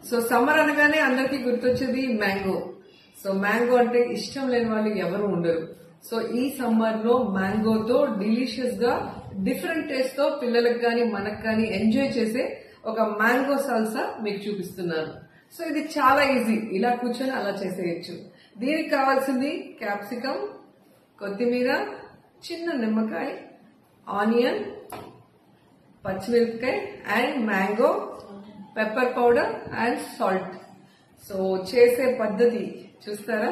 so summer అనగానే అందరికీ గుర్తొచ్చేది మ్యాంగో సో మ్యాంగో అంటే ఇష్టం లేని వాళ్ళు ఎవరు ఉండరు సో ఈ సమ్మర్ లో మ్యాంగోతో డిలీషియస్ గా డిఫరెంట్ టేస్ట్ తో పిల్లలకు కానీ మనకు కానీ ఎంజాయ్ చేసే ఒక మ్యాంగో సాల్సా మీకు చూపిస్తున్నాను సో ఇది చాలా ఈజీ ఇలా కూర్చొని అలా చేసేయచ్చు దీనికి కావాల్సింది క్యాప్సికమ్ కొత్తిమీర చిన్న నిమ్మకాయ ఆనియన్ పచ్చిమిరపకాయ and mango pepper powder and salt so చేసే పద్ధతి చూస్తారా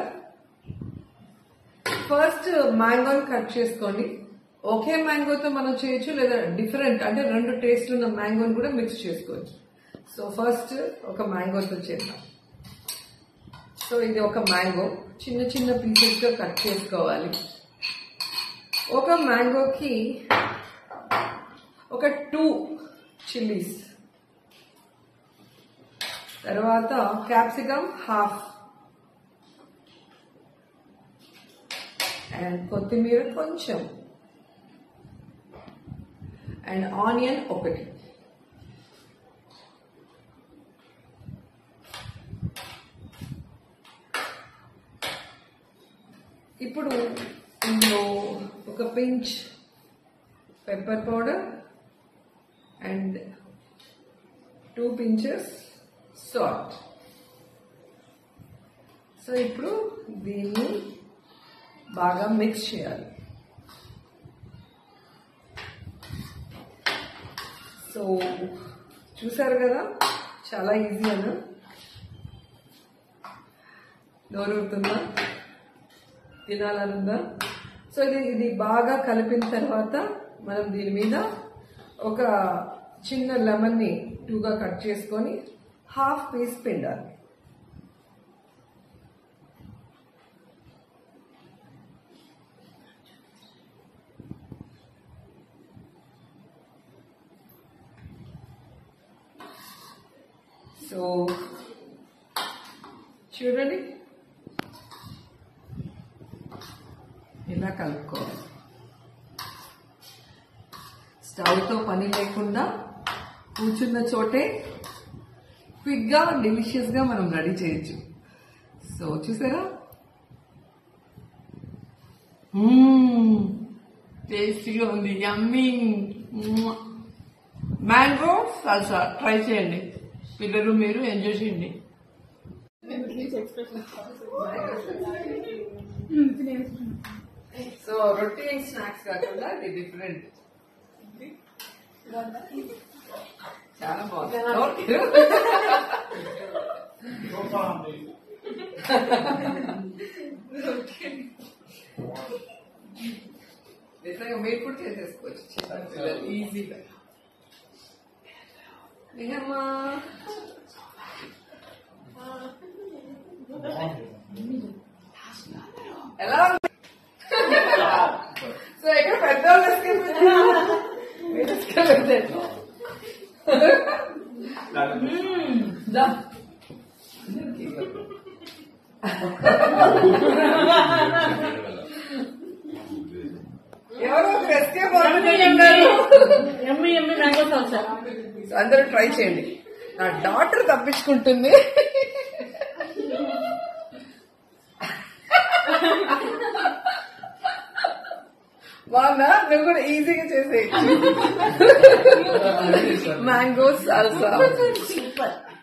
ఫస్ట్ మ్యాంగోని కట్ చేసుకోండి ఒకే మ్యాంగోతో మనం చేయొచ్చు లేదా డిఫరెంట్ అంటే రెండు టేస్ట్ ఉన్న మ్యాంగోని కూడా మిక్స్ చేసుకోవచ్చు సో ఫస్ట్ ఒక మ్యాంగోతో చేద్దాం సో ఇది ఒక మ్యాంగో చిన్న చిన్న పీసెస్ గా కట్ చేసుకోవాలి ఒక మ్యాంగోకి ఒక టూ చిల్లీస్ తర్వాత క్యాప్సికమ్ హాఫ్ అండ్ కొత్తిమీర కొంచెం అండ్ ఆనియన్ ఒకటి ఇప్పుడు ఇందులో ఒక pinch pepper powder and two pinches salt so ఇప్పుడు దీన్ని బాగా మిక్స్ చేయాలి సో చూసారు కదా చాలా ఈజీ అన్న నోరుతుందా తినాలనుందా సో ఇది ఇది బాగా కలిపిన తర్వాత మనం దీని మీద ఒక చిన్న లెమన్ ని టూగా కట్ చేసుకొని హాఫ్ పీస్ పిండాలి సో చూడండి ఇలా కలుపుకోవాలి స్టవ్తో పని లేకుండా కూర్చున్న చోటే క్విక్గా డెలిషియస్గా మనం రెడీ చేయొచ్చు సో చూసారా టేస్టీగా ఉంది యమ్మీ మ్యాంగో సాల్సా ట్రై చేయండి పిల్లలు మీరు ఎంజాయ్ చేయండి సో రొటీన్ స్నాక్స్ కాకుండా ఇది డిఫరెంట్ చాలా బాగుంది నిజంగా మీరు కూడా చేసేసుకోవచ్చు చిన్న పిల్లలు ఈజీగా నిజమ్మా ఎలా ఉంది సో ఇక్కడ పెద్దవాళ్ళు తీసుకెళ్ళిపోయారు మీరు తీసుకెళ్ళలేదు దా ఎవరో ఒక ఎస్కేప్ అవుతున్నారు ఎమ్మి ఎమ్మి మ్యాంగో సాల్సా అందరూ ట్రై చేయండి నా డాటర్ తప్పించుకుంటుంది బాగుందా నువ్వు కూడా ఈజీగా చేసేయచ్చు మ్యాంగో సాల్సా సూపర్